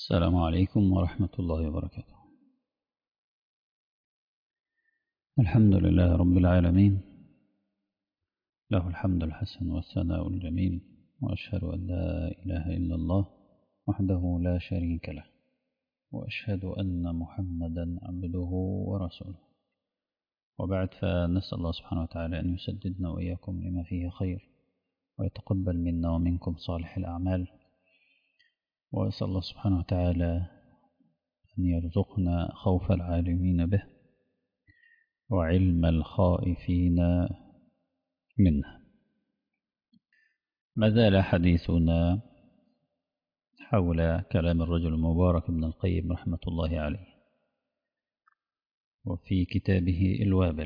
السلام عليكم ورحمة الله وبركاته الحمد لله رب العالمين له الحمد الحسن والثناء الجميل وأشهد أن لا إله إلا الله وحده لا شريك له وأشهد أن محمدا عبده ورسوله وبعد فنسأل الله سبحانه وتعالى أن يسددنا وإياكم لما فيه خير ويتقبل منا ومنكم صالح الأعمال وأسأل الله سبحانه وتعالى أن يرزقنا خوف العالمين به وعلم الخائفين منه ما زال حديثنا حول كلام الرجل المبارك ابن القيم رحمة الله عليه وفي كتابه الوابل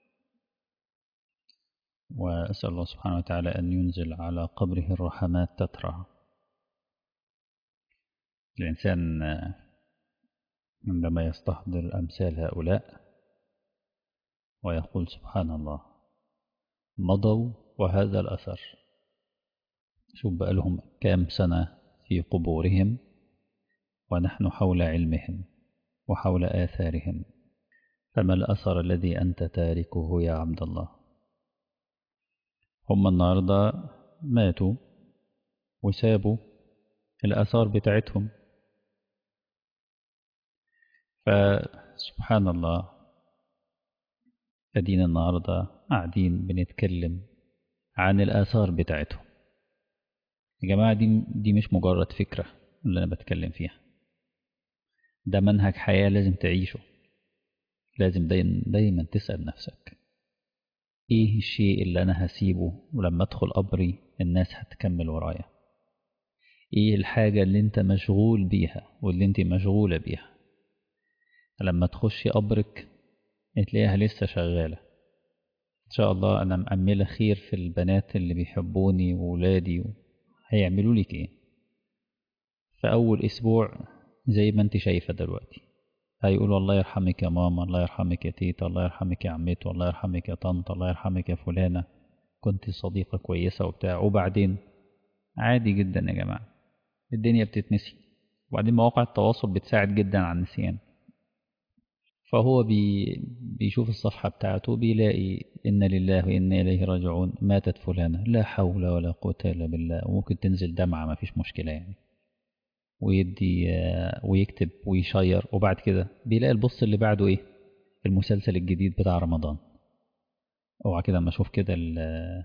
وأسأل الله سبحانه وتعالى أن ينزل على قبره الرحمات تترى الإنسان عندما يستحضر أمثال هؤلاء ويقول سبحان الله مضوا وهذا الأثر شوف بقى لهم كام سنة في قبورهم ونحن حول علمهم وحول آثارهم فما الأثر الذي أنت تاركه يا عبد الله هم النهاردة ماتوا وسابوا الآثار بتاعتهم فسبحان الله أدينا النهاردة قاعدين بنتكلم عن الآثار بتاعتهم يا جماعة دي, دي مش مجرد فكرة اللي أنا بتكلم فيها ده منهج حياة لازم تعيشه لازم دايما, دايما تسأل نفسك ايه الشيء اللي انا هسيبه ولما ادخل قبري الناس هتكمل ورايا ايه الحاجة اللي انت مشغول بيها واللي انت مشغولة بيها لما تخشي قبرك تلاقيها لسه شغالة ان شاء الله انا مأملة خير في البنات اللي بيحبوني وولادي هيعملوا لك ايه في اول اسبوع زي ما انت شايفة دلوقتي هيقولوا الله يرحمك يا ماما الله يرحمك يا تيتا الله يرحمك يا عمته الله يرحمك يا طنط الله يرحمك يا فلانة كنت صديقة كويسة وبتاع وبعدين عادي جدا يا جماعة الدنيا بتتنسي وبعدين مواقع التواصل بتساعد جدا على النسيان فهو بي بيشوف الصفحة بتاعته بيلاقي إن لله وإنا إليه راجعون ماتت فلانة لا حول ولا قوة إلا بالله وممكن تنزل دمعة ما فيش مشكلة يعني ويدي ويكتب ويشير وبعد كده بيلاقي البص اللي بعده ايه المسلسل الجديد بتاع رمضان اوعى كده اما اشوف كده ال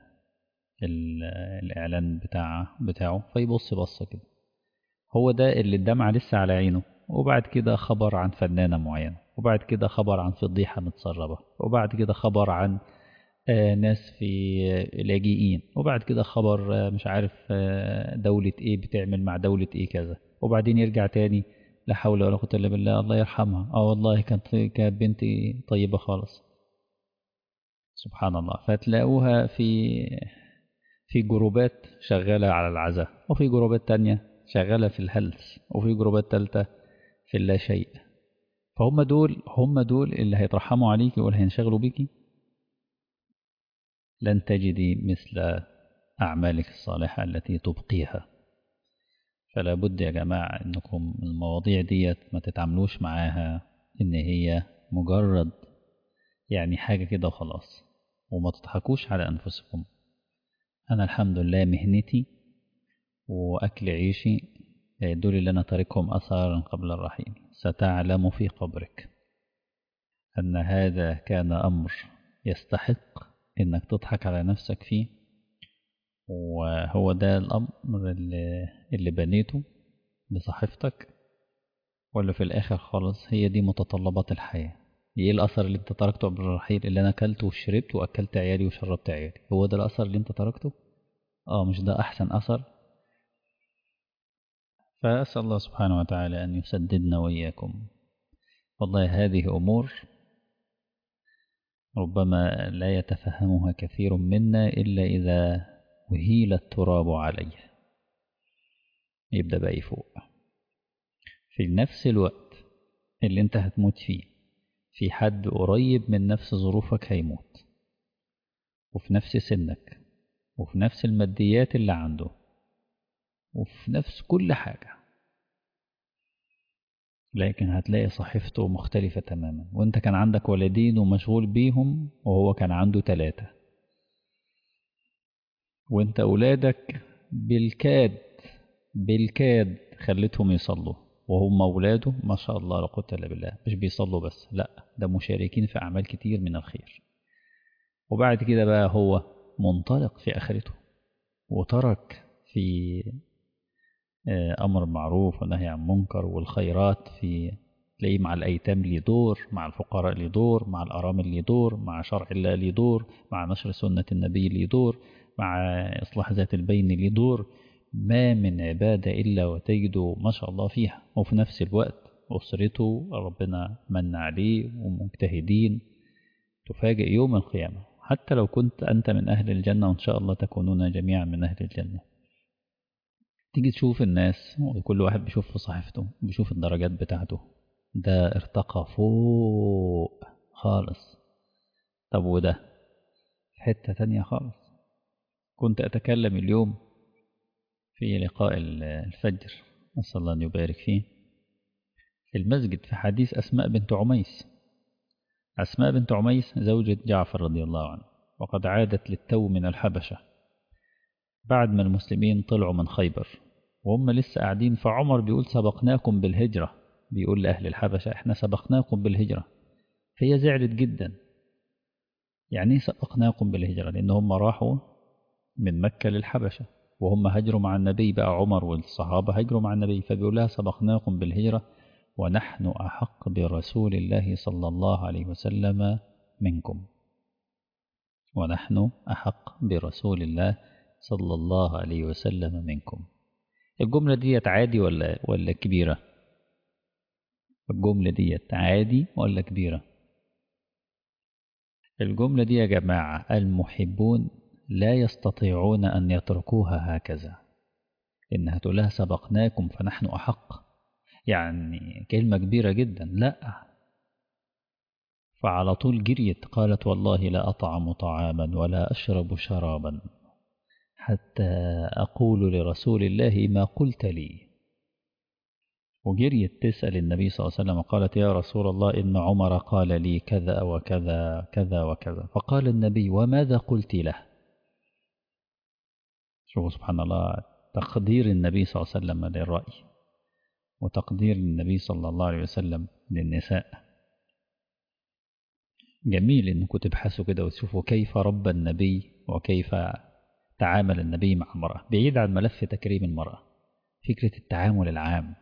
ال الاعلان بتاع بتاعه فيبص بصه كده هو ده اللي الدمعة لسه على عينه وبعد كده خبر عن فنانة معينة وبعد كده خبر عن فضيحة متسربة وبعد كده خبر عن آه ناس في آه لاجئين وبعد كده خبر آه مش عارف دولة ايه بتعمل مع دولة ايه كذا وبعدين يرجع تاني لا حول ولا قوة إلا بالله الله يرحمها اه والله كانت كانت بنتي طيبة خالص سبحان الله فتلاقوها في في جروبات شغالة على العزاء وفي جروبات تانية شغالة في الهلس وفي جروبات تالتة في اللا شيء فهم دول هم دول اللي هيترحموا عليكي واللي هينشغلوا بيكي لن تجدي مثل أعمالك الصالحة التي تبقيها فلا بد يا جماعة انكم المواضيع ديت ما تتعاملوش معاها ان هي مجرد يعني حاجة كده وخلاص وما تضحكوش على انفسكم انا الحمد لله مهنتي واكل عيشي دول اللي انا تاركهم اثارا قبل الرحيل ستعلم في قبرك ان هذا كان امر يستحق انك تضحك على نفسك فيه وهو ده الأمر اللي, اللي بنيته بصحيفتك ولا في الآخر خالص هي دي متطلبات الحياة ايه الأثر اللي انت تركته قبل الرحيل اللي أنا أكلته وشربت وأكلت عيالي وشربت عيالي هو ده الأثر اللي انت تركته اه مش ده أحسن أثر فأسأل الله سبحانه وتعالى أن يسددنا وإياكم والله هذه أمور ربما لا يتفهمها كثير منا إلا إذا وهيل التراب عليه يبدأ بقى يفوق في نفس الوقت اللي انت هتموت فيه في حد قريب من نفس ظروفك هيموت وفي نفس سنك وفي نفس الماديات اللي عنده وفي نفس كل حاجة لكن هتلاقي صحيفته مختلفة تماما وانت كان عندك ولدين ومشغول بيهم وهو كان عنده ثلاثة وانت أولادك بالكاد بالكاد خليتهم يصلوا وهم أولاده ما شاء الله لا قوة إلا بالله مش بيصلوا بس لا ده مشاركين في أعمال كتير من الخير وبعد كده بقى هو منطلق في آخرته وترك في أمر معروف ونهي عن منكر والخيرات في تلاقيه مع الأيتام ليه دور مع الفقراء ليه دور مع الأرامل ليه دور مع شرع الله ليه دور مع نشر سنة النبي ليه دور مع إصلاح ذات البين ليه دور ما من عبادة إلا وتجده ما شاء الله فيها وفي نفس الوقت أسرته ربنا من عليه ومجتهدين تفاجئ يوم القيامة حتى لو كنت أنت من أهل الجنة وإن شاء الله تكونون جميعا من أهل الجنة تيجي تشوف الناس وكل واحد بيشوف في صحيفته بيشوف الدرجات بتاعته ده ارتقى فوق خالص طب وده في حتة تانية خالص كنت أتكلم اليوم في لقاء الفجر نسأل الله أن يبارك فيه في المسجد في حديث أسماء بنت عميس أسماء بنت عميس زوجة جعفر رضي الله عنه وقد عادت للتو من الحبشة بعد ما المسلمين طلعوا من خيبر وهم لسه قاعدين فعمر بيقول سبقناكم بالهجرة بيقول لأهل الحبشة احنا سبقناكم بالهجرة فهي زعلت جدا يعني سبقناكم بالهجرة لأن هم راحوا من مكة للحبشة وهم هجروا مع النبي بقى عمر والصحابة هجروا مع النبي فبيقول لها سبقناكم بالهجرة ونحن أحق برسول الله صلى الله عليه وسلم منكم ونحن أحق برسول الله صلى الله عليه وسلم منكم الجملة دي عادي ولا ولا كبيرة الجملة دي عادي ولا كبيرة الجملة دي يا جماعة المحبون لا يستطيعون أن يتركوها هكذا إنها تقول لها سبقناكم فنحن أحق يعني كلمة كبيرة جدا لا فعلى طول جريت قالت والله لا أطعم طعاما ولا أشرب شرابا حتى أقول لرسول الله ما قلت لي وجريت تسأل النبي صلى الله عليه وسلم قالت يا رسول الله إن عمر قال لي كذا وكذا كذا وكذا فقال النبي وماذا قلت له شوفوا سبحان الله تقدير النبي صلى الله عليه وسلم للرأي وتقدير النبي صلى الله عليه وسلم للنساء جميل انكم تبحثوا كده وتشوفوا كيف ربى النبي وكيف تعامل النبي مع المرأة بعيد عن ملف تكريم المرأة فكرة التعامل العام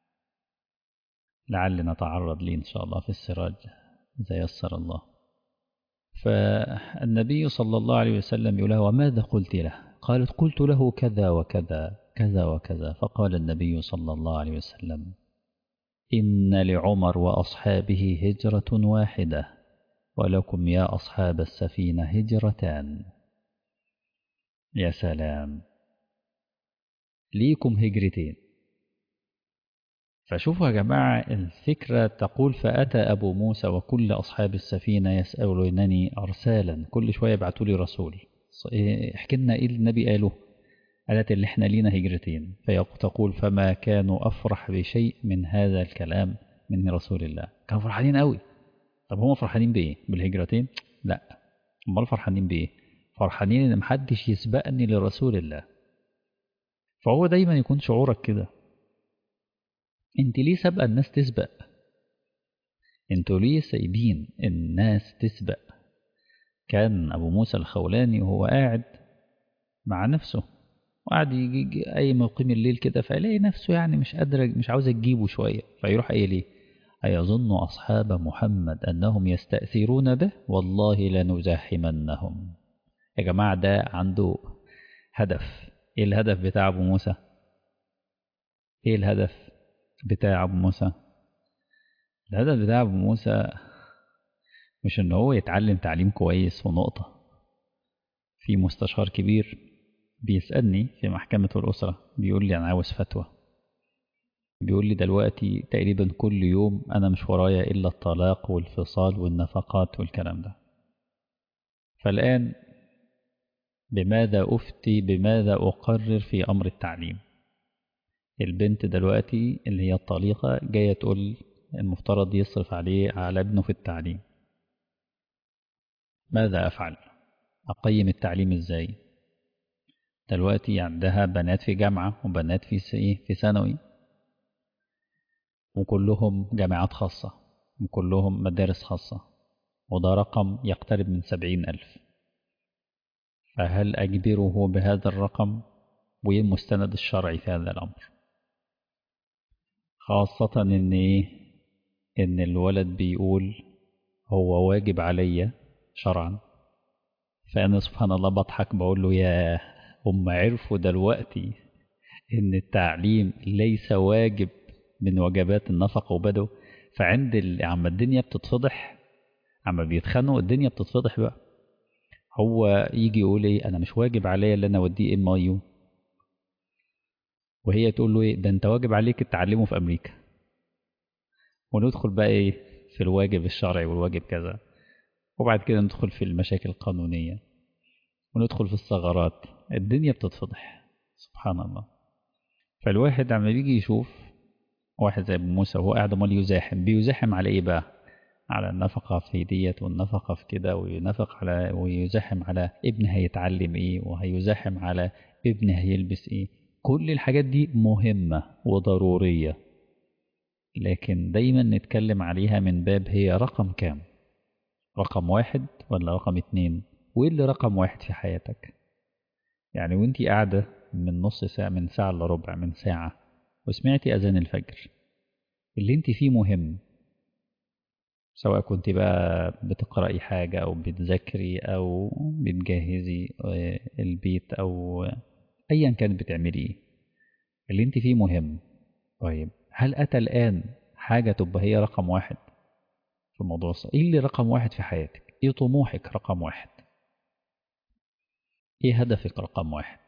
لعل نتعرض ليه إن شاء الله في السراج إذا يسر الله فالنبي صلى الله عليه وسلم يقول له وماذا قلت له قالت قلت له كذا وكذا كذا وكذا فقال النبي صلى الله عليه وسلم إن لعمر وأصحابه هجرة واحدة ولكم يا أصحاب السفينة هجرتان يا سلام ليكم هجرتين فشوفوا يا جماعة الفكرة تقول فأتى أبو موسى وكل أصحاب السفينة يسألونني أرسالا كل شوية يبعتوا لي رسول احكي لنا إيه النبي قاله قالت اللي احنا لينا هجرتين فتقول فما كانوا أفرح بشيء من هذا الكلام من رسول الله كانوا فرحانين قوي طب هم فرحانين بإيه بالهجرتين لا امال فرحانين بإيه فرحانين ان محدش يسبقني لرسول الله فهو دايما يكون شعورك كده انت ليه سابقه الناس تسبق انتوا ليه سايبين الناس تسبق كان ابو موسى الخولاني وهو قاعد مع نفسه وقعد يجي اي مقيم الليل كده فيلاقي نفسه يعني مش قادر مش عاوز تجيبه شويه فيروح قايل ايه أيظن أصحاب محمد أنهم يستأثرون به والله لنزاحمنهم يا جماعة ده عنده هدف إيه الهدف بتاع أبو موسى إيه الهدف بتاع أبو موسى الهدف بتاع أبو موسى مش إن هو يتعلم تعليم كويس ونقطة في مستشار كبير بيسألني في محكمة الأسرة بيقول لي أنا عاوز فتوى بيقول لي دلوقتي تقريبا كل يوم أنا مش ورايا إلا الطلاق والفصال والنفقات والكلام ده فالآن بماذا أفتي بماذا أقرر في أمر التعليم البنت دلوقتي اللي هي الطليقة جاية تقول المفترض يصرف عليه على ابنه في التعليم ماذا أفعل أقيم التعليم إزاي دلوقتي عندها بنات في جامعة وبنات في في ثانوي وكلهم جامعات خاصة وكلهم مدارس خاصة وده رقم يقترب من سبعين ألف فهل أجبره بهذا الرقم وإيه المستند الشرعي في هذا الأمر خاصة إن إيه إن الولد بيقول هو واجب عليا شرعا فأنا سبحان الله بضحك بقول له يا هم عرفوا دلوقتي إن التعليم ليس واجب من وجبات النفقة وبدوا فعند ال... عما الدنيا بتتفضح عما بيتخانقوا الدنيا بتتفضح بقى هو يجي يقول ايه انا مش واجب عليا اللي انا اوديه ام اي يو وهي تقول له ايه ده انت واجب عليك تعلمه في امريكا وندخل بقى ايه في الواجب الشرعي والواجب كذا وبعد كده ندخل في المشاكل القانونية وندخل في الثغرات الدنيا بتتفضح سبحان الله فالواحد عم بيجي يشوف واحد زي ابو موسى وهو قاعد امال يزاحم بيزاحم على ايه بقى على النفقة في ديت والنفقة في كده وينفق على ويزاحم على ابن هيتعلم ايه وهيزاحم على ابن هيلبس ايه كل الحاجات دي مهمة وضرورية لكن دايما نتكلم عليها من باب هي رقم كام رقم واحد ولا رقم اتنين وايه اللي رقم واحد في حياتك يعني وانتي قاعدة من نص ساعة من ساعة إلا ربع من ساعة وسمعتي أذان الفجر اللي انت فيه مهم سواء كنت بقى بتقرأي حاجة أو بتذاكري أو بتجهزي البيت أو أيا كانت بتعملي إيه اللي انت فيه مهم طيب هل أتى الآن حاجة تبقى هي رقم واحد في موضوع الصلاة إيه اللي رقم واحد في حياتك إيه طموحك رقم واحد إيه هدفك رقم واحد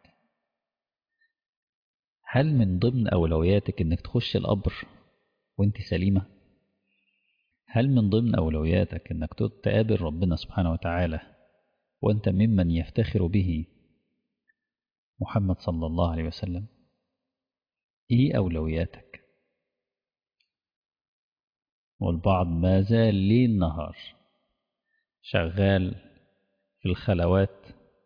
هل من ضمن أولوياتك إنك تخش القبر وانت سليمة هل من ضمن أولوياتك إنك تقابل ربنا سبحانه وتعالى وأنت ممن يفتخر به محمد صلى الله عليه وسلم إيه أولوياتك والبعض ما زال ليل نهار شغال في الخلوات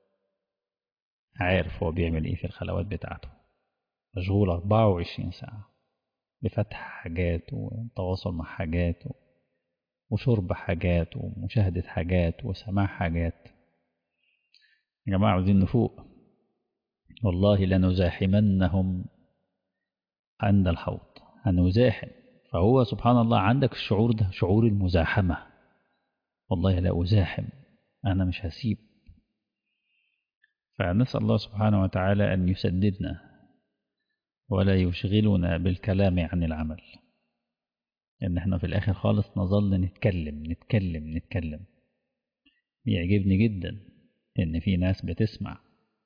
عارف هو بيعمل ايه في الخلوات بتاعته مشغول 24 ساعة بفتح حاجات وتواصل مع حاجات وشرب حاجات ومشاهدة حاجات وسماع حاجات يا جماعة عاوزين نفوق والله لنزاحمنهم عند الحوض هنزاحم فهو سبحان الله عندك الشعور ده شعور المزاحمة والله لا أزاحم أنا مش هسيب فنسأل الله سبحانه وتعالى أن يسددنا ولا يشغلنا بالكلام عن العمل لأن احنا في الآخر خالص نظل نتكلم نتكلم نتكلم بيعجبني جدا إن في ناس بتسمع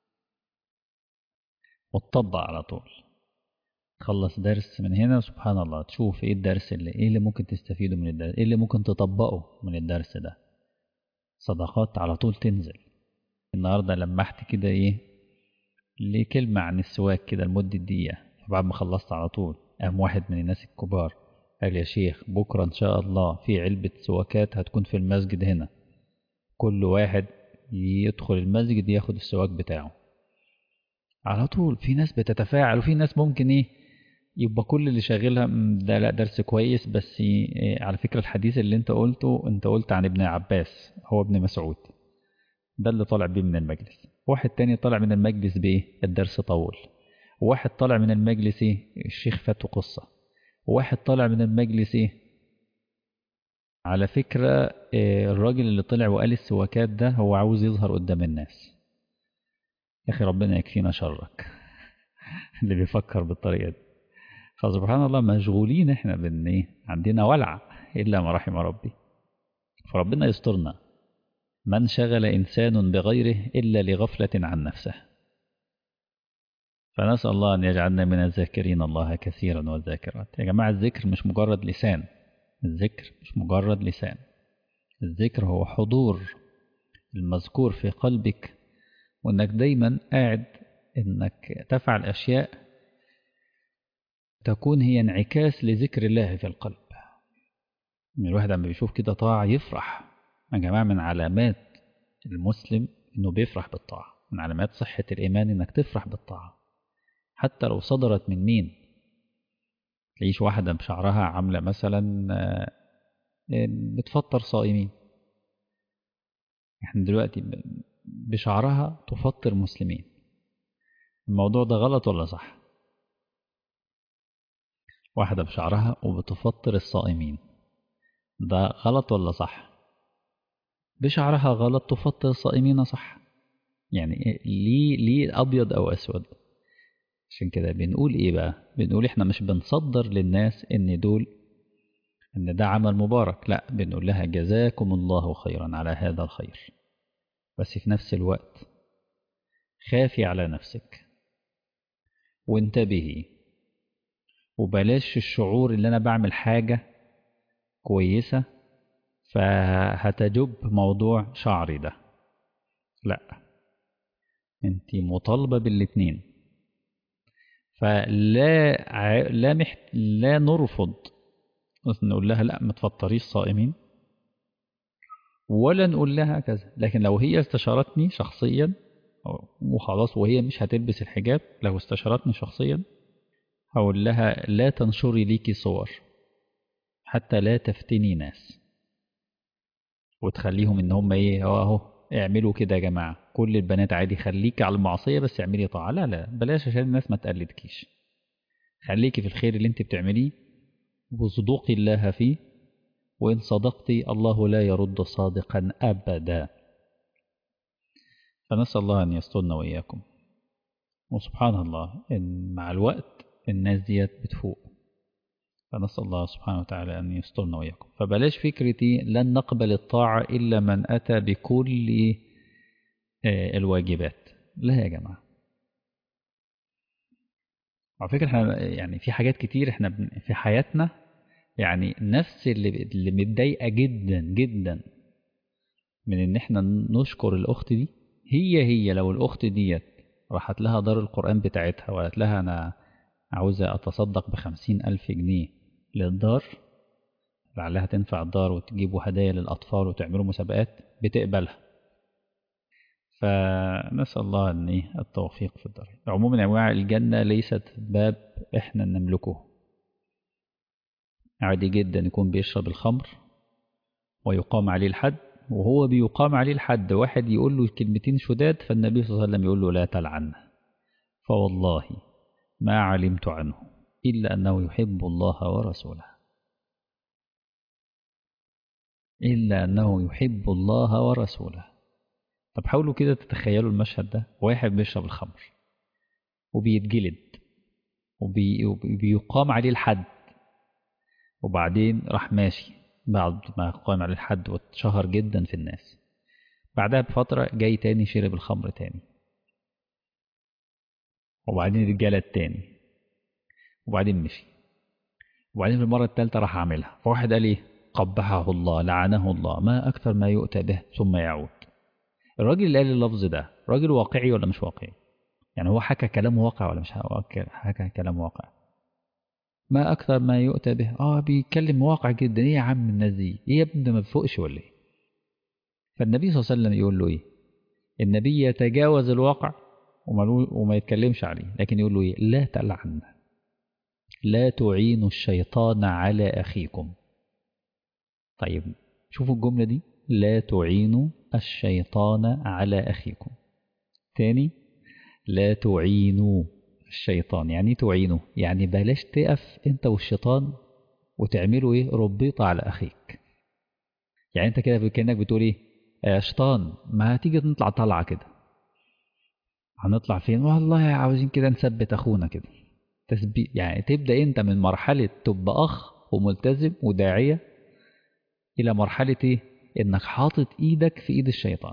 وتطبق على طول تخلص درس من هنا سبحان الله تشوف ايه الدرس اللي ايه اللي ممكن تستفيده من الدرس ايه اللي ممكن تطبقه من الدرس ده صدقات على طول تنزل النهارده لمحت كده ايه ليه كلمة عن السواك كده لمدة دقيقة فبعد ما خلصت على طول قام واحد من الناس الكبار قال يا شيخ بكرة إن شاء الله في علبة سواكات هتكون في المسجد هنا كل واحد يدخل المسجد ياخد السواك بتاعه على طول في ناس بتتفاعل وفي ناس ممكن ايه يبقى كل اللي شاغلها ده لا درس كويس بس إيه على فكرة الحديث اللي انت قلته انت قلت عن ابن عباس هو ابن مسعود ده اللي طالع بيه من المجلس واحد تاني طالع من المجلس بايه الدرس طول واحد طالع من المجلس ايه الشيخ فاته قصة واحد طالع من المجلس ايه على فكرة إيه الراجل اللي طلع وقال السواكات ده هو عاوز يظهر قدام الناس يا أخي ربنا يكفينا شرك اللي بيفكر بالطريقة دي فسبحان الله مشغولين احنا بان ايه عندنا ولع إلا ما رحم ربي فربنا يسترنا من شغل إنسان بغيره إلا لغفلة عن نفسه فنسأل الله أن يجعلنا من الذاكرين الله كثيرا والذاكرات يا جماعة الذكر مش مجرد لسان الذكر مش مجرد لسان الذكر هو حضور المذكور في قلبك وانك دايما قاعد انك تفعل اشياء تكون هي انعكاس لذكر الله في القلب الواحد لما بيشوف كده طاعة يفرح يا جماعة من علامات المسلم إنه بيفرح بالطاعة من علامات صحة الإيمان إنك تفرح بالطاعة حتى لو صدرت من مين تلاقيش واحدة بشعرها عاملة مثلا بتفطر صائمين احنا دلوقتي بشعرها تفطر مسلمين الموضوع ده غلط ولا صح واحدة بشعرها وبتفطر الصائمين ده غلط ولا صح بشعرها غلط تفطر الصائمين صح يعني ليه ليه ابيض او اسود عشان كده بنقول ايه بقى بنقول احنا مش بنصدر للناس ان دول ان ده عمل مبارك لا بنقول لها جزاكم الله خيرا على هذا الخير بس في نفس الوقت خافي على نفسك وانتبهي وبلاش الشعور اللي انا بعمل حاجة كويسة فهتجب موضوع شعري ده لا انت مطالبة بالاتنين فلا ع... لا محت... لا نرفض نقول لها لا ما تفطريش صائمين ولا نقول لها كذا لكن لو هي استشارتني شخصيا وخلاص وهي مش هتلبس الحجاب لو استشارتني شخصيا هقول لها لا تنشري ليكي صور حتى لا تفتني ناس وتخليهم ان هم ايه اهو اهو اعملوا كده يا جماعة كل البنات عادي خليكي على المعصية بس اعملي طاعة لا لا بلاش عشان الناس ما تقلدكيش خليكي في الخير اللي انت بتعمليه وصدوقي الله فيه وإن صدقتي الله لا يرد صادقا أبدا فنسأل الله أن يسترنا وإياكم وسبحان الله إن مع الوقت الناس ديت بتفوق فنسأل الله سبحانه وتعالى أن يسترنا وإياكم فبلاش فكرتي لن نقبل الطاعة إلا من أتى بكل الواجبات لا يا جماعة على فكرة احنا يعني في حاجات كتير احنا في حياتنا يعني نفس اللي اللي متضايقة جدا جدا من ان احنا نشكر الاخت دي هي هي لو الاخت ديت راحت لها دار القرآن بتاعتها وقالت لها انا عاوزة اتصدق بخمسين الف جنيه للدار لعلها تنفع الدار وتجيبوا هدايا للأطفال وتعملوا مسابقات بتقبلها فنسأل الله أن التوفيق في الدار عموما يا جماعة الجنة ليست باب إحنا نملكه عادي جدا يكون بيشرب الخمر ويقام عليه الحد وهو بيقام عليه الحد واحد يقول له كلمتين شداد فالنبي صلى الله عليه وسلم يقول له لا تلعنه فوالله ما علمت عنه إلا أنه يحب الله ورسوله إلا أنه يحب الله ورسوله طب حاولوا كده تتخيلوا المشهد ده واحد بيشرب الخمر وبيتجلد وبي... وبيقام عليه الحد وبعدين راح ماشي بعد ما قام عليه الحد واتشهر جدا في الناس بعدها بفترة جاي تاني شرب الخمر تاني وبعدين اتجلد تاني وبعدين مشي وبعدين في المرة التالتة راح عاملها فواحد قال ايه قبحه الله لعنه الله ما أكثر ما يؤتى به ثم يعود الراجل اللي قال اللفظ ده راجل واقعي ولا مش واقعي يعني هو حكى كلام واقع ولا مش حكى كلام واقع ما أكثر ما يؤتى به آه بيتكلم واقع جدا إيه يا عم الناس دي إيه يا ابني ما بفوقش ولا إيه فالنبي صلى الله عليه وسلم يقول له إيه النبي يتجاوز الواقع وما يتكلمش عليه لكن يقول له إيه لا تلعن لا تعينوا الشيطان على أخيكم طيب شوفوا الجملة دي لا تعينوا الشيطان على أخيكم تاني لا تعينوا الشيطان يعني تعينه يعني بلاش تقف انت والشيطان وتعملوا ايه ربيطة على اخيك يعني انت كده كأنك بتقول ايه يا شيطان ما تيجي نطلع طلعة كده هنطلع فين والله عاوزين كده نثبت اخونا كده تثبيت يعني تبدأ انت من مرحلة تبقى اخ وملتزم وداعية الى مرحلة ايه انك حاطط ايدك في ايد الشيطان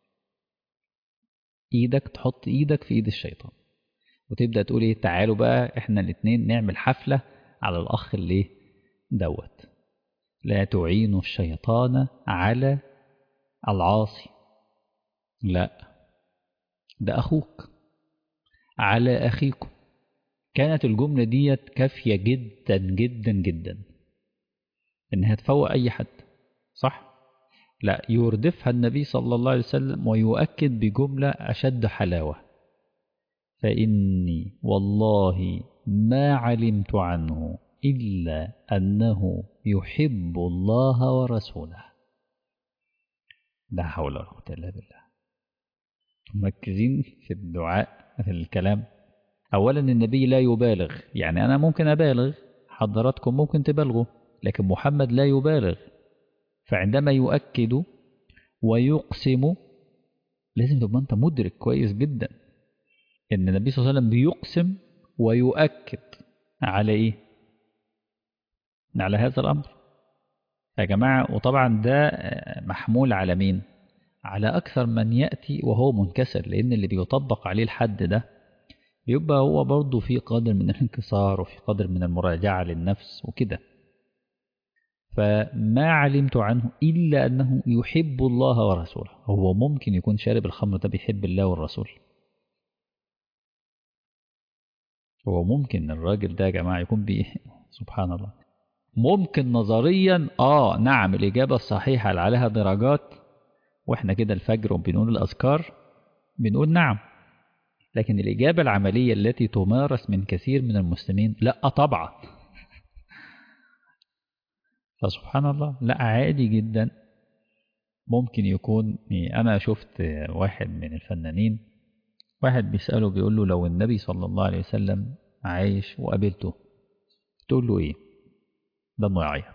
ايدك تحط ايدك في ايد الشيطان وتبدأ تقول ايه تعالوا بقى احنا الاتنين نعمل حفلة على الأخ اللي دوت لا تعينوا الشيطان على العاصي لا ده أخوك على أخيكم كانت الجملة ديت كافية جدا جدا جدا إنها تفوق أي حد صح؟ لا يردفها النبي صلى الله عليه وسلم ويؤكد بجملة أشد حلاوة فإني والله ما علمت عنه إلا أنه يحب الله ورسوله لا حول ولا قوة إلا بالله مركزين في الدعاء في الكلام أولا النبي لا يبالغ يعني أنا ممكن أبالغ حضراتكم ممكن تبالغوا لكن محمد لا يبالغ فعندما يؤكد ويقسم لازم تبقى أنت مدرك كويس جدا إن النبي صلى الله عليه وسلم بيقسم ويؤكد على إيه؟ على هذا الأمر يا جماعة وطبعا ده محمول على مين؟ على أكثر من يأتي وهو منكسر لأن اللي بيطبق عليه الحد ده بيبقى هو برضه في قدر من الانكسار وفي قدر من المراجعة للنفس وكده فما علمت عنه إلا أنه يحب الله ورسوله هو ممكن يكون شارب الخمر ده بيحب الله والرسول هو ممكن الراجل ده يا جماعة يكون بيه سبحان الله ممكن نظريا آه نعم الإجابة الصحيحة اللي عليها درجات وإحنا كده الفجر وبنقول الأذكار بنقول نعم لكن الإجابة العملية التي تمارس من كثير من المسلمين لا طبعا فسبحان الله لا عادي جدا ممكن يكون أنا شفت واحد من الفنانين واحد بيسأله بيقول له لو النبي صلى الله عليه وسلم عايش وقابلته تقول له إيه ده إنه يعيط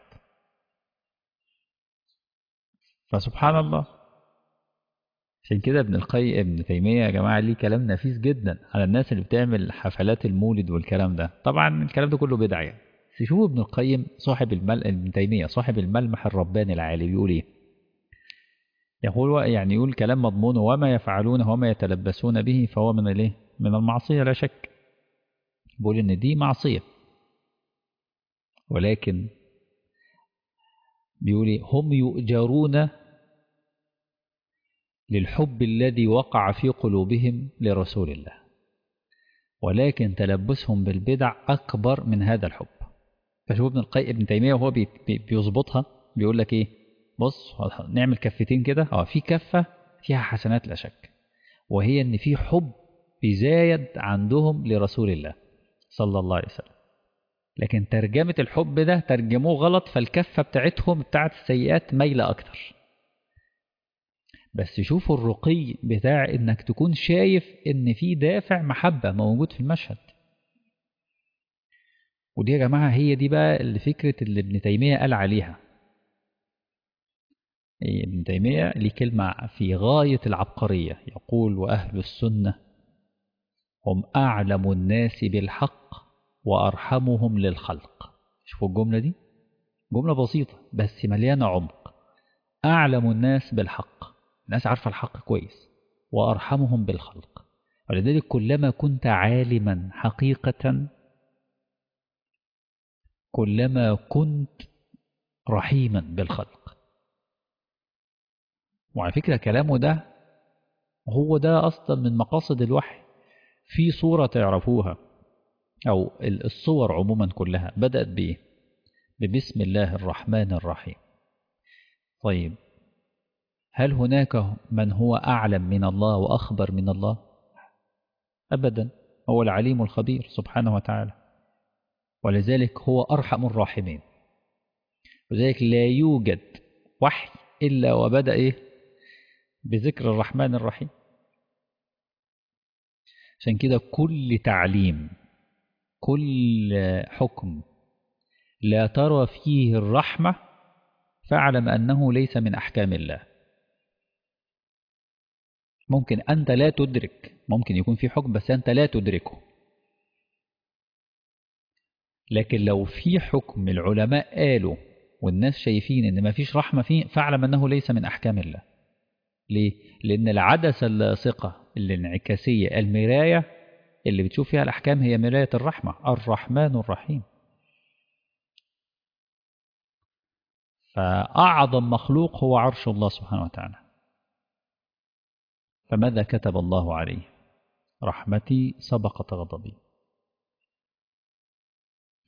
فسبحان الله عشان كده ابن القيم ابن تيمية يا جماعة ليه كلام نفيس جدا على الناس اللي بتعمل حفلات المولد والكلام ده طبعا الكلام ده كله بدعة يعني بس شوفوا ابن القيم صاحب المل ابن تيمية صاحب الملمح الرباني العالي بيقول ايه يقول يعني يقول كلام مضمون وما يفعلونه وما يتلبسون به فهو من الايه من المعصية لا شك بيقول ان دي معصية ولكن بيقول ايه هم يؤجرون للحب الذي وقع في قلوبهم لرسول الله ولكن تلبسهم بالبدع أكبر من هذا الحب فشوف ابن القيم ابن تيمية وهو بيظبطها بيقول لك ايه بص نعمل كفتين كده اه في كفة فيها حسنات لا شك وهي ان في حب بيزايد عندهم لرسول الله صلى الله عليه وسلم لكن ترجمة الحب ده ترجموه غلط فالكفة بتاعتهم بتاعت السيئات مايلة أكتر بس شوفوا الرقي بتاع انك تكون شايف ان في دافع محبة موجود في المشهد ودي يا جماعة هي دي بقى اللي فكرة اللي ابن تيمية قال عليها ابن تيمية ليه كلمة في غاية العبقرية يقول وأهل السنة هم أعلم الناس بالحق وأرحمهم للخلق شوفوا الجملة دي جملة بسيطة بس مليانة عمق أعلم الناس بالحق الناس عارفة الحق كويس وأرحمهم بالخلق ولذلك كلما كنت عالما حقيقة كلما كنت رحيما بالخلق وعلى فكرة كلامه ده هو ده أصلا من مقاصد الوحي في صورة تعرفوها أو الصور عموما كلها بدأت بإيه ببسم الله الرحمن الرحيم طيب هل هناك من هو أعلم من الله وأخبر من الله أبدا هو العليم الخبير سبحانه وتعالى ولذلك هو أرحم الراحمين ولذلك لا يوجد وحي إلا وبدأ إيه بذكر الرحمن الرحيم عشان كده كل تعليم كل حكم لا ترى فيه الرحمة فاعلم أنه ليس من أحكام الله ممكن أنت لا تدرك ممكن يكون في حكم بس أنت لا تدركه لكن لو في حكم العلماء قالوا والناس شايفين ان ما فيش رحمة فيه فاعلم انه ليس من احكام الله ليه؟ لان العدسة اللاصقة الانعكاسية المراية اللي بتشوف فيها الاحكام هي مراية الرحمة الرحمن الرحيم فأعظم مخلوق هو عرش الله سبحانه وتعالى فماذا كتب الله عليه رحمتي سبقت غضبي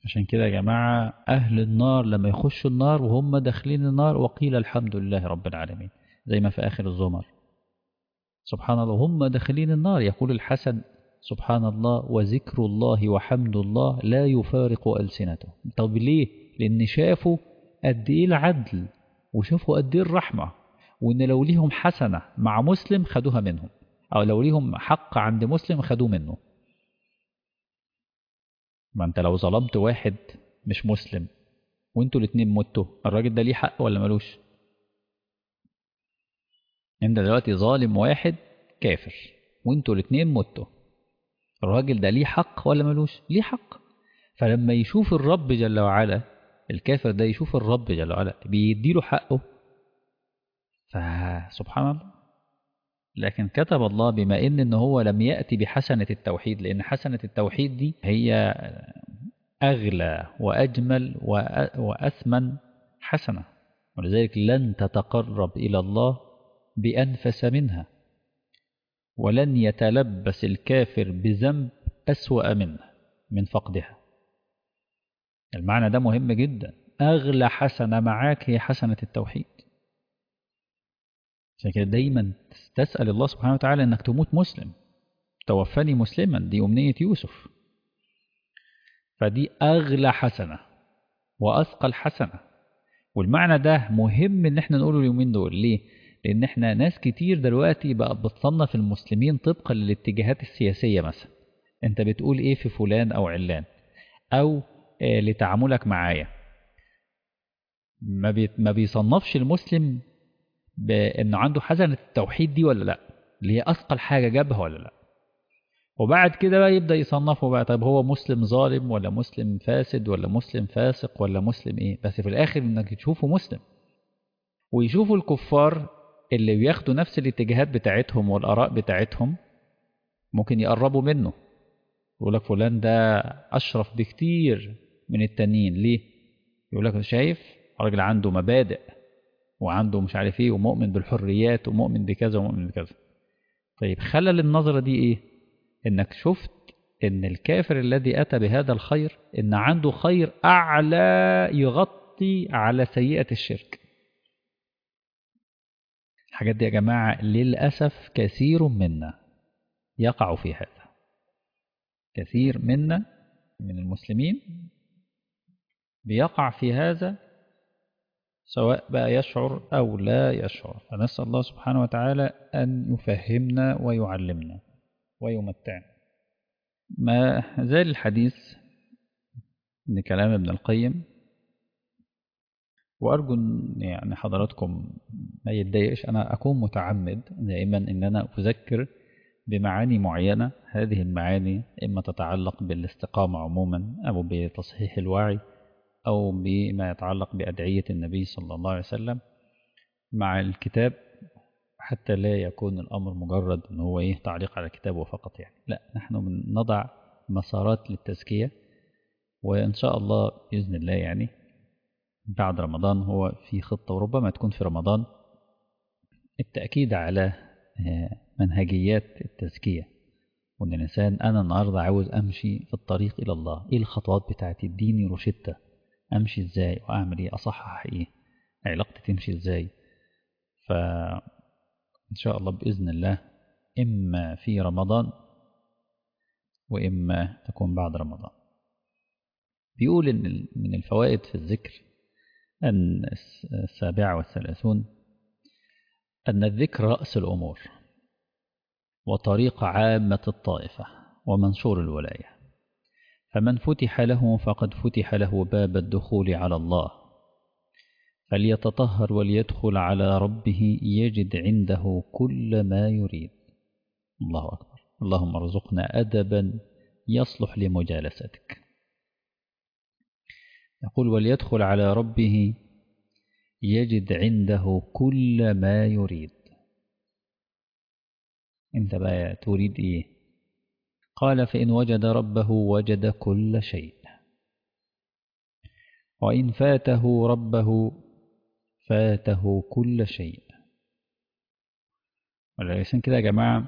عشان كده يا جماعة أهل النار لما يخشوا النار وهم داخلين النار وقيل الحمد لله رب العالمين زي ما في آخر الزمر سبحان الله هم داخلين النار يقول الحسن سبحان الله وذكر الله وحمد الله لا يفارق ألسنته طب ليه؟ لأن شافوا قد إيه العدل وشافوا قد إيه الرحمة وإن لو ليهم حسنة مع مسلم خدوها منهم أو لو ليهم حق عند مسلم خدوه منه ما أنت لو ظلمت واحد مش مسلم وانتوا الاتنين متوا الراجل ده ليه حق ولا ملوش انت دلوقتي ظالم واحد كافر وانتوا الاتنين متوا الراجل ده ليه حق ولا ملوش ليه حق فلما يشوف الرب جل وعلا الكافر ده يشوف الرب جل وعلا بيديله حقه فسبحان الله لكن كتب الله بما ان ان هو لم يأتي بحسنة التوحيد لان حسنة التوحيد دي هي أغلى وأجمل وأثمن حسنة ولذلك لن تتقرب إلى الله بأنفس منها ولن يتلبس الكافر بذنب أسوأ منه من فقدها المعنى ده مهم جدا أغلى حسنة معاك هي حسنة التوحيد عشان كده دايما تسأل الله سبحانه وتعالى أنك تموت مسلم توفني مسلما دي أمنية يوسف فدي أغلى حسنة وأثقل حسنة والمعنى ده مهم إن احنا نقوله اليومين دول ليه؟ لأن احنا ناس كتير دلوقتي بقى بتصنف المسلمين طبقا للاتجاهات السياسية مثلا انت بتقول ايه في فلان أو علان أو آه لتعاملك معايا ما, بي ما بيصنفش المسلم بأنه عنده حسنة التوحيد دي ولا لا اللي هي أثقل حاجة جابها ولا لا وبعد كده بقى يبدأ يصنفه بقى طب هو مسلم ظالم ولا مسلم فاسد ولا مسلم فاسق ولا مسلم ايه بس في الآخر انك تشوفه مسلم ويشوفوا الكفار اللي بياخدوا نفس الاتجاهات بتاعتهم والآراء بتاعتهم ممكن يقربوا منه يقول لك فلان ده أشرف بكتير من التانيين ليه يقول لك شايف راجل عنده مبادئ وعنده مش عارف ايه ومؤمن بالحريات ومؤمن بكذا ومؤمن بكذا طيب خلل النظرة دي ايه انك شفت ان الكافر الذي اتى بهذا الخير ان عنده خير اعلى يغطي على سيئة الشرك الحاجات دي يا جماعة للأسف كثير منا يقع في هذا كثير منا من المسلمين بيقع في هذا سواء بقى يشعر أو لا يشعر فنسأل الله سبحانه وتعالى أن يفهمنا ويعلمنا ويمتعنا ما زال الحديث من كلام ابن القيم وأرجو يعني حضراتكم ما يتضايقش أنا أكون متعمد دائما إن أنا أذكر بمعاني معينة هذه المعاني إما تتعلق بالاستقامة عموما أو بتصحيح الوعي أو بما يتعلق بأدعية النبي صلى الله عليه وسلم مع الكتاب حتى لا يكون الأمر مجرد أن هو إيه تعليق على الكتاب وفقط يعني لا نحن نضع مسارات للتزكية وإن شاء الله بإذن الله يعني بعد رمضان هو في خطة وربما تكون في رمضان التأكيد على منهجيات التزكية وإن الإنسان أنا النهاردة عاوز أمشي في الطريق إلى الله إيه الخطوات بتاعتي اديني روشتة أمشي إزاي وأعمل إيه أصحح إيه علاقتي تمشي إزاي فإن شاء الله بإذن الله إما في رمضان وإما تكون بعد رمضان بيقول إن من الفوائد في الذكر أن السابعة والثلاثون أن الذكر رأس الأمور وطريق عامة الطائفة ومنشور الولاية فمن فتح له فقد فتح له باب الدخول على الله فليتطهر وليدخل على ربه يجد عنده كل ما يريد الله أكبر اللهم ارزقنا أدبا يصلح لمجالستك يقول وليدخل على ربه يجد عنده كل ما يريد انت بقى تريد ايه قال فإن وجد ربه وجد كل شيء وإن فاته ربه فاته كل شيء ولكن كده يا جماعة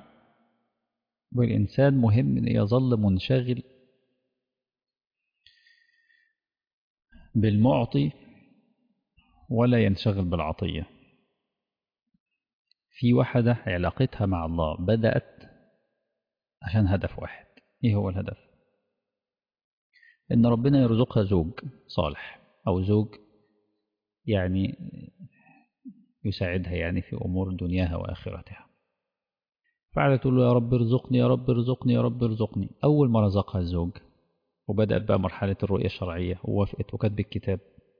والإنسان مهم أن يظل منشغل بالمعطي ولا ينشغل بالعطية في واحدة علاقتها مع الله بدأت عشان هدف واحد ايه هو الهدف ان ربنا يرزقها زوج صالح او زوج يعني يساعدها يعني في امور دنياها واخرتها فقعدت تقول له يا رب ارزقني يا رب ارزقني يا رب ارزقني اول ما رزقها الزوج وبدأت بقى مرحلة الرؤية الشرعية ووافقت وكتب الكتاب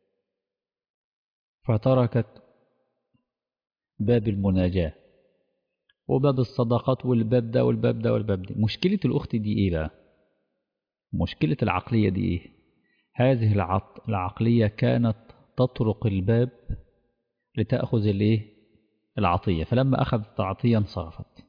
فتركت باب المناجاة وباب الصداقات والباب ده والباب ده والباب دي مشكلة الأخت دي إيه بقى مشكلة العقلية دي إيه هذه العط... العقلية كانت تطرق الباب لتأخذ الإيه العطية فلما أخذت العطية انصرفت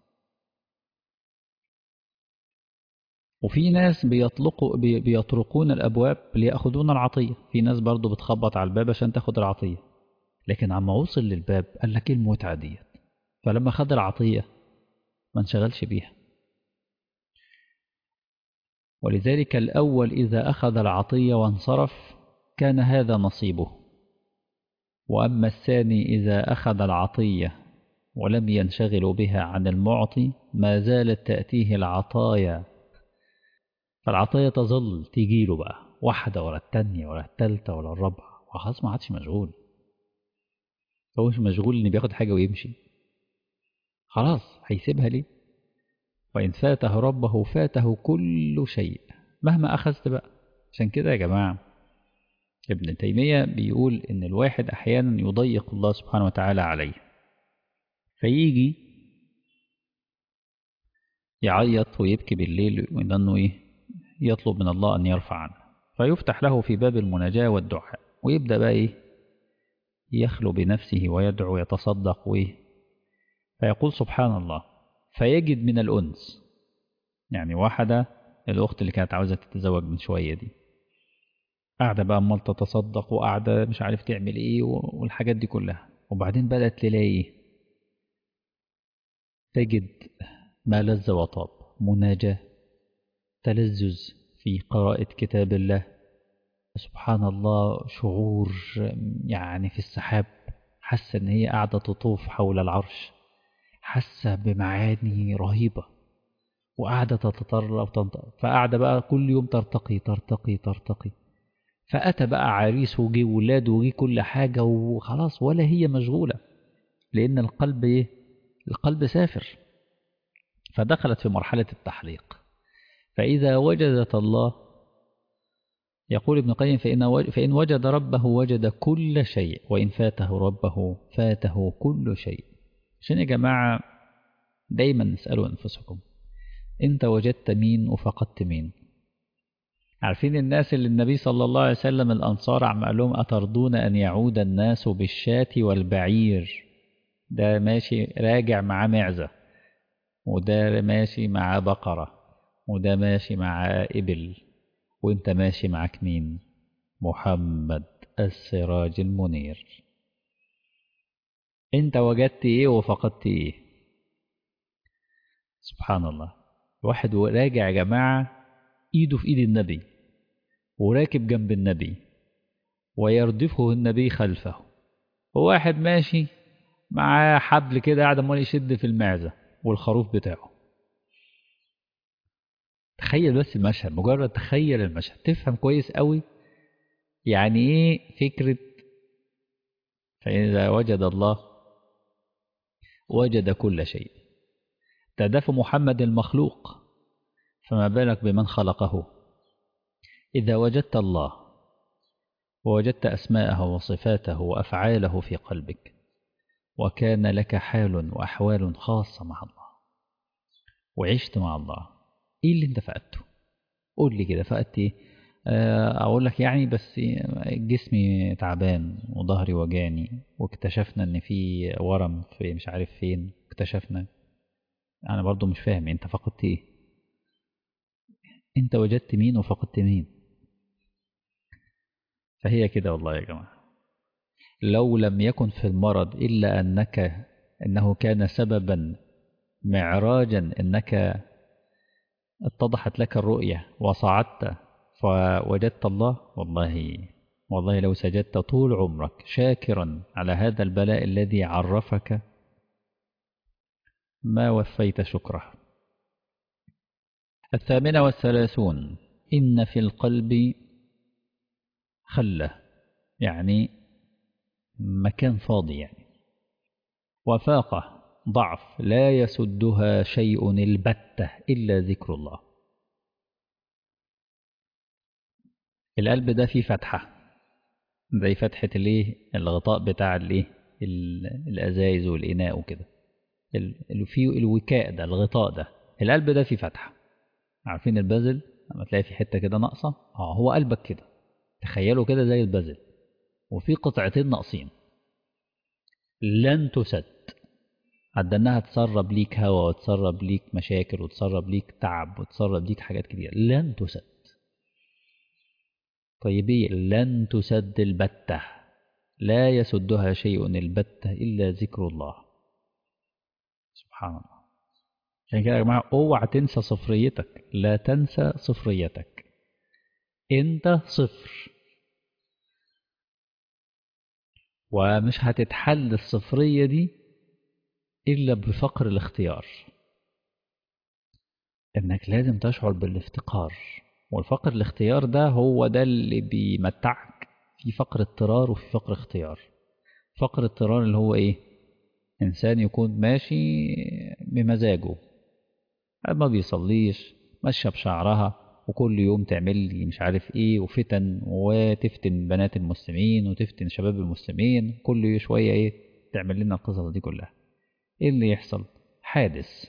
وفي ناس بيطلقوا بي... بيطرقون الأبواب ليأخذون العطية في ناس برضو بتخبط على الباب عشان تاخد العطية لكن عما وصل للباب قال لك ايه المتعة ديت فلما خد العطية ما انشغلش بيها ولذلك الأول إذا أخذ العطية وانصرف كان هذا نصيبه وأما الثاني إذا أخذ العطية ولم ينشغل بها عن المعطي ما زالت تأتيه العطايا فالعطايا تظل تجيله بقى واحدة ورا التانية ورا التالتة ورا الرابعة وخلاص ما عادش مشغول هو مش مشغول إن بياخد حاجة ويمشي خلاص هيسيبها ليه وإن فاته ربه فاته كل شيء مهما أخذت بقى عشان كده يا جماعة ابن تيمية بيقول إن الواحد أحيانا يضيق الله سبحانه وتعالى عليه فيجي يعيط ويبكي بالليل وإنه إيه يطلب من الله أن يرفع عنه فيفتح له في باب المناجاة والدعاء ويبدأ بقى إيه يخلو بنفسه ويدعو ويتصدق وإيه فيقول سبحان الله فيجد من الأنس يعني واحدة الأخت اللي كانت عاوزة تتزوج من شوية دي قاعدة بقى أمال تتصدق وقاعدة مش عارف تعمل إيه والحاجات دي كلها وبعدين بدأت تلاقي تجد ما لذ وطاب مناجاة تلذذ في قراءة كتاب الله سبحان الله شعور يعني في السحاب حاسة إن هي قاعدة تطوف حول العرش حاسة بمعاني رهيبة وقاعدة تتطرق وتنطق فقاعدة بقى كل يوم ترتقي ترتقي ترتقي فأتى بقى عريس وجي ولاد وجي كل حاجة وخلاص ولا هي مشغولة لأن القلب إيه؟ القلب سافر فدخلت في مرحلة التحليق فإذا وجدت الله يقول ابن قيم فإن, فإن وجد ربه وجد كل شيء وإن فاته ربه فاته كل شيء عشان يا جماعة دايما نسألوا أنفسكم أنت وجدت مين وفقدت مين عارفين الناس اللي النبي صلى الله عليه وسلم الأنصار عم قال لهم أترضون أن يعود الناس بالشاة والبعير ده ماشي راجع معاه معزة وده ماشي معاه بقرة وده ماشي معاه إبل وانت ماشي معاك مين محمد السراج المنير انت وجدت ايه وفقدت ايه سبحان الله واحد راجع يا جماعة ايده في ايد النبي وراكب جنب النبي ويردفه النبي خلفه وواحد ماشي معاه حبل كده قاعد امال يشد في المعزة والخروف بتاعه تخيل بس المشهد مجرد تخيل المشهد تفهم كويس قوي يعني ايه فكرة فإذا وجد الله وجد كل شيء تدف محمد المخلوق فما بالك بمن خلقه إذا وجدت الله ووجدت أسماءه وصفاته وأفعاله في قلبك وكان لك حال وأحوال خاصة مع الله وعشت مع الله إيه اللي أنت فقدته قول لي كده فقدت إيه أقول لك يعني بس جسمي تعبان وظهري وجاني واكتشفنا إن في ورم في مش عارف فين اكتشفنا أنا برضو مش فاهم أنت فقدت إيه أنت وجدت مين وفقدت مين فهي كده والله يا جماعة لو لم يكن في المرض إلا أنك أنه كان سببا معراجا أنك اتضحت لك الرؤية وصعدت فوجدت الله والله والله لو سجدت طول عمرك شاكرا على هذا البلاء الذي عرفك ما وفيت شكره الثامنة والثلاثون إن في القلب خلة يعني مكان فاضي يعني وفاقة ضعف لا يسدها شيء البتة إلا ذكر الله القلب ده فيه فتحة زي فتحة الايه الغطاء بتاع الايه الازايز والاناء وكده اللي فيه الوكاء ده الغطاء ده القلب ده فيه فتحة عارفين البازل لما تلاقي في حتة كده ناقصة اه هو قلبك كده تخيلوا كده زي البازل وفي قطعتين ناقصين لن تسد عدى انها تسرب ليك هوا وتسرب ليك مشاكل وتسرب ليك تعب وتسرب ليك حاجات كتير لن تسد طيب ايه لن تسد البتة لا يسدها شيء البتة إلا ذكر الله سبحان الله عشان كده يا جماعة اوعى تنسى صفريتك لا تنسى صفريتك انت صفر ومش هتتحل الصفرية دي إلا بفقر الاختيار إنك لازم تشعر بالافتقار والفقر الاختيار ده هو ده اللي بيمتعك في فقر اضطرار وفي فقر اختيار فقر اضطرار اللي هو ايه انسان يكون ماشي بمزاجه ما بيصليش ماشيه بشعرها وكل يوم تعمل لي مش عارف ايه وفتن وتفتن بنات المسلمين وتفتن شباب المسلمين كل شويه ايه تعمل لنا القصص دي كلها ايه اللي يحصل حادث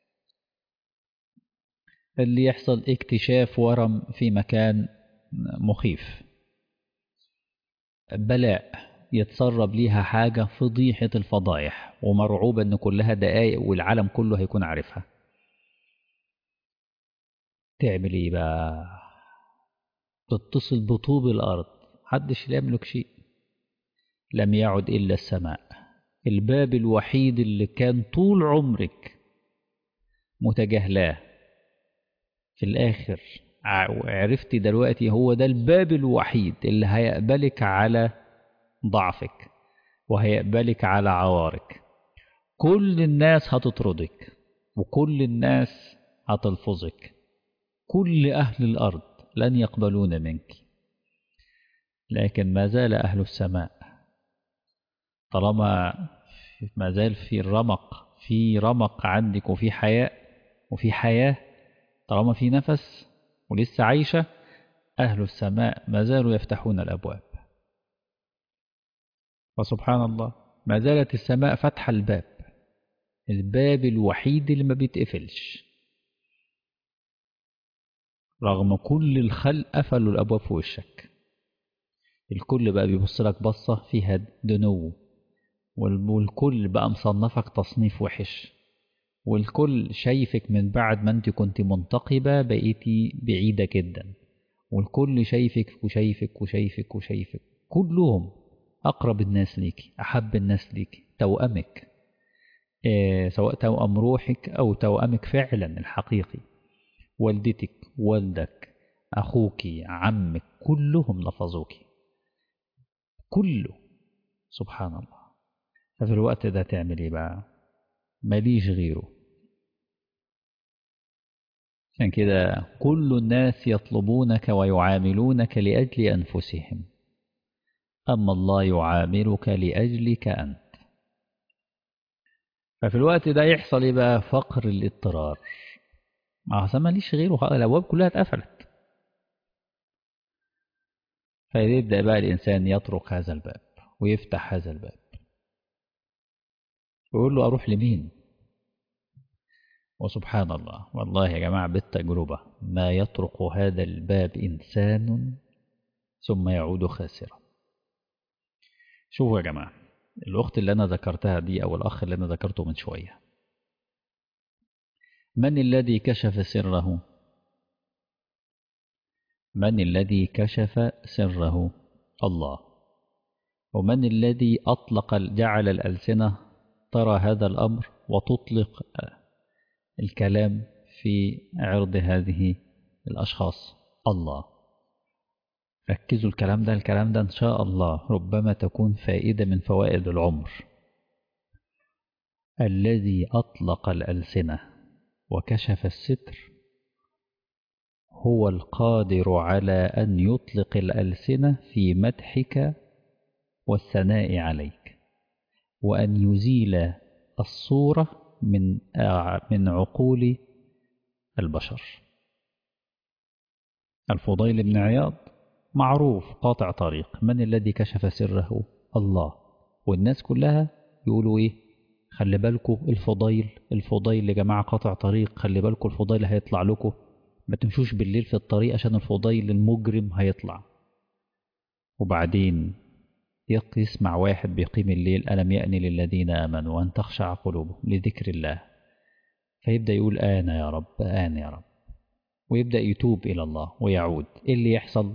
اللي يحصل اكتشاف ورم في مكان مخيف بلاء يتسرب ليها حاجة فضيحة الفضايح ومرعوبة ان كلها دقايق والعالم كله هيكون عارفها تعمل ايه بقى تتصل بطوب الارض محدش لا يملك شيء لم يعد الا السماء الباب الوحيد اللي كان طول عمرك متجاهلاه في الآخر عرفت دلوقتي هو ده الباب الوحيد اللي هيقبلك على ضعفك وهيقبلك على عوارك كل الناس هتطردك وكل الناس هتلفظك كل أهل الأرض لن يقبلون منك لكن ما زال أهل السماء طالما ما زال في الرمق في رمق عندك وفي حياء وفي حياه طالما في نفس ولسه عايشة أهل السماء ما زالوا يفتحون الأبواب وسبحان الله ما زالت السماء فتح الباب الباب الوحيد اللي ما بيتقفلش رغم كل الخلق قفلوا الأبواب في وشك الكل بقى بيبص لك بصة فيها دنو والكل بقى مصنفك تصنيف وحش والكل شايفك من بعد ما انت كنت منتقبة بقيتي بعيدة جدا والكل شايفك وشايفك وشايفك وشايفك كلهم أقرب الناس ليك أحب الناس ليك توأمك اه سواء توأم روحك أو توأمك فعلا الحقيقي والدتك والدك أخوك عمك كلهم لفظوك كله سبحان الله ففي الوقت ده تعمل ايه بقى ماليش غيره عشان كده كل الناس يطلبونك ويعاملونك لأجل أنفسهم أما الله يعاملك لأجلك أنت ففي الوقت ده يحصل ايه بقى فقر الاضطرار ما هو ماليش غيره الأبواب كلها اتقفلت فيبدأ بقى الإنسان يطرق هذا الباب ويفتح هذا الباب ويقول له أروح لمين وسبحان الله والله يا جماعة بالتجربة ما يطرق هذا الباب إنسان ثم يعود خاسرا شوفوا يا جماعة الأخت اللي أنا ذكرتها دي أو الأخ اللي أنا ذكرته من شوية من الذي كشف سره من الذي كشف سره الله ومن الذي أطلق جعل الألسنة ترى هذا الأمر وتطلق الكلام في عرض هذه الأشخاص الله ركزوا الكلام ده الكلام ده إن شاء الله ربما تكون فائدة من فوائد العمر الذي أطلق الألسنة وكشف الستر هو القادر على أن يطلق الألسنة في مدحك والثناء عليك وأن يزيل الصورة من من عقول البشر الفضيل بن عياض معروف قاطع طريق من الذي كشف سره الله والناس كلها يقولوا ايه خلي بالكوا الفضيل الفضيل يا جماعة قاطع طريق خلي بالكوا الفضيل هيطلع لكم ما تمشوش بالليل في الطريق عشان الفضيل المجرم هيطلع وبعدين يسمع واحد بيقيم الليل ألم يأن للذين آمنوا أن تخشع قلوبهم لذكر الله فيبدأ يقول آن يا رب آن يا رب ويبدأ يتوب إلى الله ويعود إيه اللي يحصل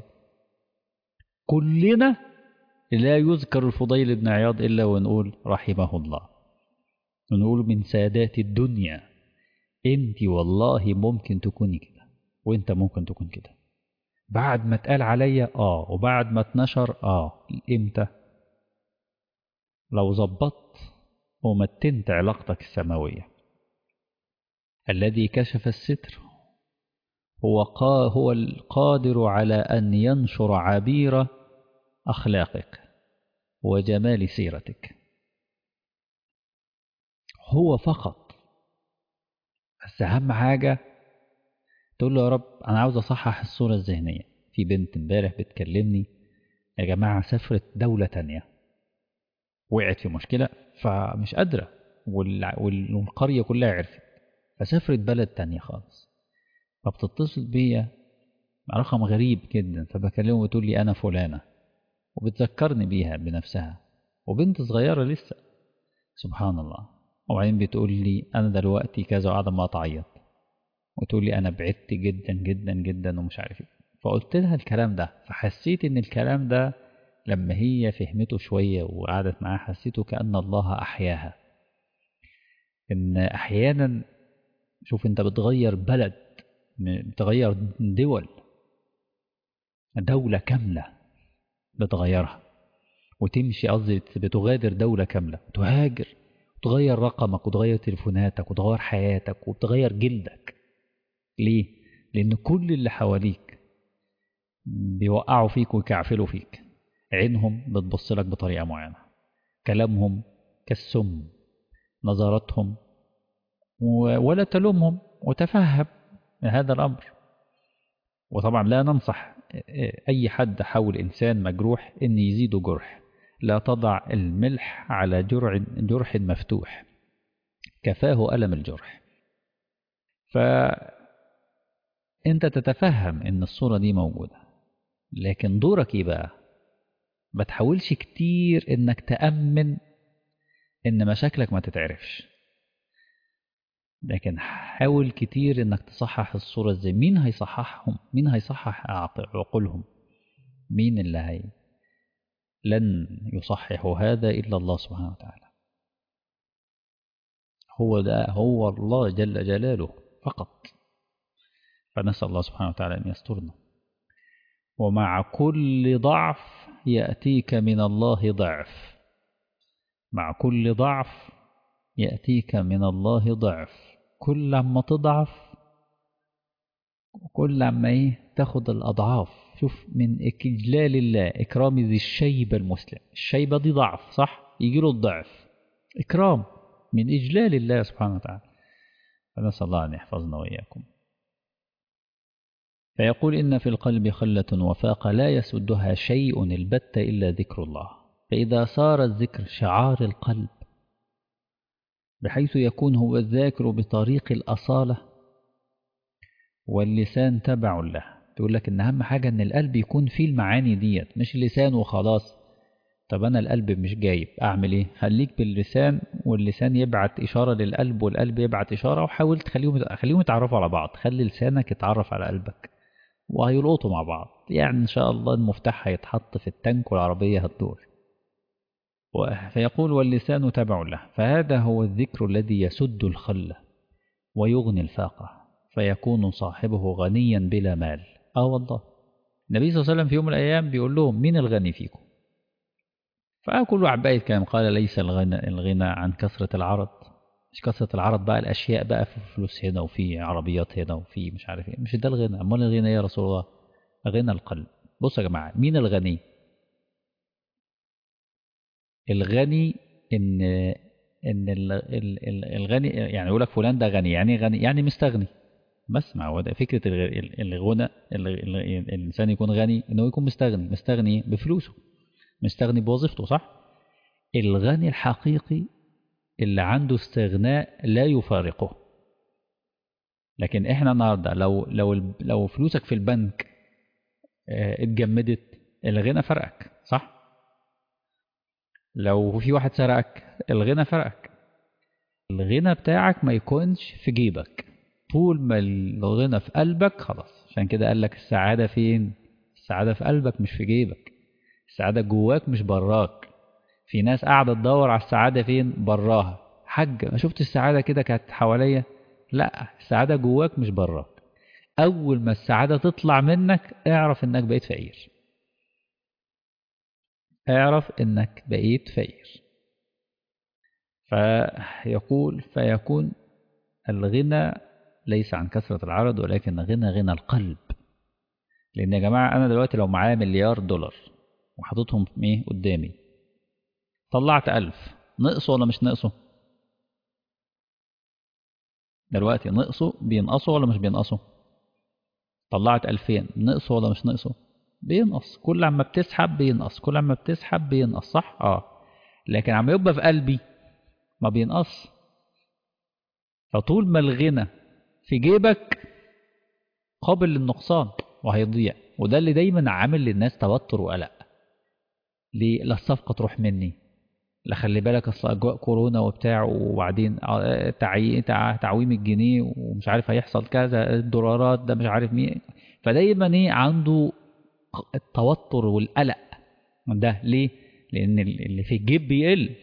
كلنا لا يذكر الفضيل بن عياض إلا ونقول رحمه الله ونقول من سادات الدنيا انت والله ممكن تكوني كده وانت ممكن تكون كده بعد ما اتقال عليا اه وبعد ما اتنشر اه امتى لو ظبطت ومتنت علاقتك السماوية الذي كشف الستر هو قا هو القادر على أن ينشر عبير أخلاقك وجمال سيرتك هو فقط بس أهم حاجة تقول له يا رب أنا عاوز أصحح الصورة الذهنية في بنت امبارح بتكلمني يا جماعة سافرت دولة تانية وقعت في مشكلة فمش قادرة والقرية كلها عرفت فسافرت بلد تانية خالص فبتتصل بيا رقم غريب جدا فبكلمه وتقول لي أنا فلانة وبتذكرني بيها بنفسها وبنت صغيرة لسه سبحان الله وبعدين بتقول لي أنا دلوقتي كذا وقاعدة ما تعيط وتقول لي أنا بعدت جدا جدا جدا ومش عارف ايه فقلت لها الكلام ده فحسيت إن الكلام ده لما هي فهمته شوية وقعدت معاه حسيته كأن الله أحياها إن أحيانا شوف أنت بتغير بلد بتغير دول دولة كاملة بتغيرها وتمشي قصدي بتغادر دولة كاملة تهاجر تغير رقمك وتغير تليفوناتك وتغير حياتك وتغير جلدك ليه؟ لأن كل اللي حواليك بيوقعوا فيك ويكعفلوا فيك عينهم بتبص لك بطريقة معينة كلامهم كالسم نظراتهم ولا تلومهم وتفهم هذا الأمر وطبعا لا ننصح أي حد حول إنسان مجروح إن يزيده جرح لا تضع الملح على جرع جرح مفتوح كفاه ألم الجرح فأنت تتفهم إن الصورة دي موجودة لكن دورك إيه بقى ما تحاولش كتير إنك تأمن إن مشاكلك ما تتعرفش لكن حاول كتير إنك تصحح الصورة إزاي مين هيصححهم مين هيصحح عقولهم مين اللي هي لن يصحح هذا إلا الله سبحانه وتعالى هو ده هو الله جل جلاله فقط فنسأل الله سبحانه وتعالى أن يسترنا ومع كل ضعف يأتيك من الله ضعف مع كل ضعف يأتيك من الله ضعف كل عما تضعف كل عما ايه تاخد الأضعاف شوف من إجلال الله إكرام ذي الشيبة المسلم الشيبة دي ضعف صح يجي له الضعف إكرام من إجلال الله سبحانه وتعالى فنسأل الله أن يحفظنا وإياكم فيقول إن في القلب خلة وفاقة لا يسدها شيء البت إلا ذكر الله فإذا صار الذكر شعار القلب بحيث يكون هو الذاكر بطريق الأصالة واللسان تبع له تقول لك إن أهم حاجة إن القلب يكون فيه المعاني ديت مش اللسان وخلاص طب أنا القلب مش جايب أعمل إيه خليك باللسان واللسان يبعت إشارة للقلب والقلب يبعت إشارة وحاول تخليهم خليهم يتعرفوا على بعض خلي لسانك يتعرف على قلبك وهيلقطوا مع بعض يعني إن شاء الله المفتاح هيتحط في التانك والعربية هتدور فيقول واللسان تبع له فهذا هو الذكر الذي يسد الخلة ويغني الفاقة فيكون صاحبه غنيا بلا مال آه والله النبي صلى الله عليه وسلم في يوم من الأيام بيقول لهم مين الغني فيكم فكل واحد بقى يتكلم قال ليس الغنى الغنى عن كثرة العرض مش كثرة العرض بقى الأشياء بقى في فلوس هنا وفي عربيات هنا وفي مش عارف ايه مش ده الغنى أمال الغنى يا رسول الله غنى القلب بصوا يا جماعة مين الغني الغني إن إن ال- ال- ال- الغني يعني يقول لك فلان ده غني يعني غني يعني مستغني بس ما هو ده فكرة الغ- ال- الغنى ال- ال- الإنسان يكون غني إنه يكون مستغني مستغني بفلوسه مستغني بوظيفته صح الغني الحقيقي اللي عنده استغناء لا يفارقه لكن احنا النهارده لو لو لو فلوسك في البنك اه، اتجمدت الغنى فرقك صح لو في واحد سرقك الغنى فرقك الغنى بتاعك ما يكونش في جيبك طول ما الغنى في قلبك خلاص عشان كده قال لك السعادة فين السعادة في قلبك مش في جيبك السعادة جواك مش براك في ناس قاعدة تدور على السعادة فين براها حاج ما شفت السعادة كده كانت حواليا لا السعادة جواك مش براك أول ما السعادة تطلع منك اعرف إنك بقيت فقير اعرف إنك بقيت فقير فيقول فيكون الغنى ليس عن كثرة العرض ولكن غنى غنى القلب لأن يا جماعة أنا دلوقتي لو معايا مليار دولار وحاططهم ايه قدامي طلعت ألف نقصوا ولا مش نقصوا دلوقتي نقصوا بينقصوا ولا مش بينقصوا طلعت ألفين نقصوا ولا مش نقصوا بينقص كل عما بتسحب بينقص كل عما بتسحب بينقص صح اه لكن عما يبقى في قلبي ما بينقص فطول ما الغنى في جيبك قابل للنقصان وهيضيع وده اللي دايما عامل للناس توتر وقلق ليه لا الصفقة تروح مني لا خلي بالك اصل اجواء كورونا وبتاع وبعدين آه، تعي... تع... تعويم الجنيه ومش عارف هيحصل كذا الدولارات ده مش عارف مين فدايما ايه عنده التوتر والقلق ده ليه لان اللي في الجيب بيقل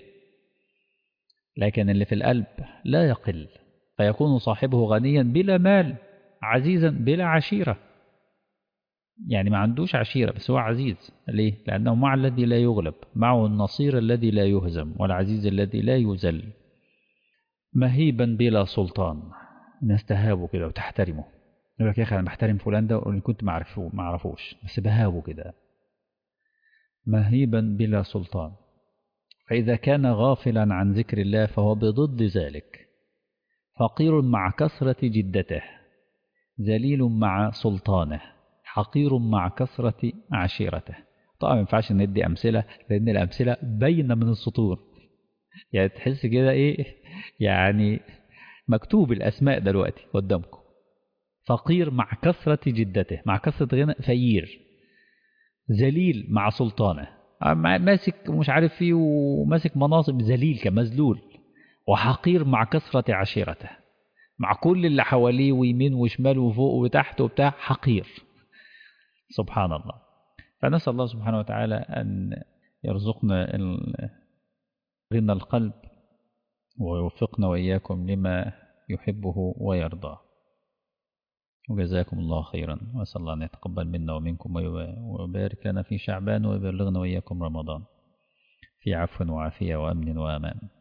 لكن اللي في القلب لا يقل فيكون صاحبه غنيا بلا مال عزيزا بلا عشيرة يعني ما عندوش عشيرة بس هو عزيز ليه؟ لأنه مع الذي لا يغلب معه النصير الذي لا يهزم والعزيز الذي لا يذل مهيبا بلا سلطان الناس تهابه كده وتحترمه يقول لك يا أخي أنا بحترم فلان ده وإن كنت ما أعرفه ما أعرفوش بس بهابه كده مهيبا بلا سلطان فإذا كان غافلا عن ذكر الله فهو بضد ذلك فقير مع كثرة جدته ذليل مع سلطانه حقير مع كثرة عشيرته طبعا ما ينفعش ندي أمثلة لأن الأمثلة باينة من السطور يعني تحس كده إيه يعني مكتوب الأسماء دلوقتي قدامكم فقير مع كثرة جدته مع كثرة غنى فقير ذليل مع سلطانه مع- ماسك مش عارف فيه وماسك مناصب ذليل كمذلول وحقير مع كثرة عشيرته مع كل اللي حواليه ويمين وشمال وفوق وتحت وبتاع حقير سبحان الله فنسأل الله سبحانه وتعالى أن يرزقنا ال- غنى القلب ويوفقنا وإياكم لما يحبه ويرضاه وجزاكم الله خيرا وأسأل الله أن يتقبل منا ومنكم ويب- ويبارك لنا في شعبان ويبلغنا وإياكم رمضان في عفو وعافية وأمن وأمان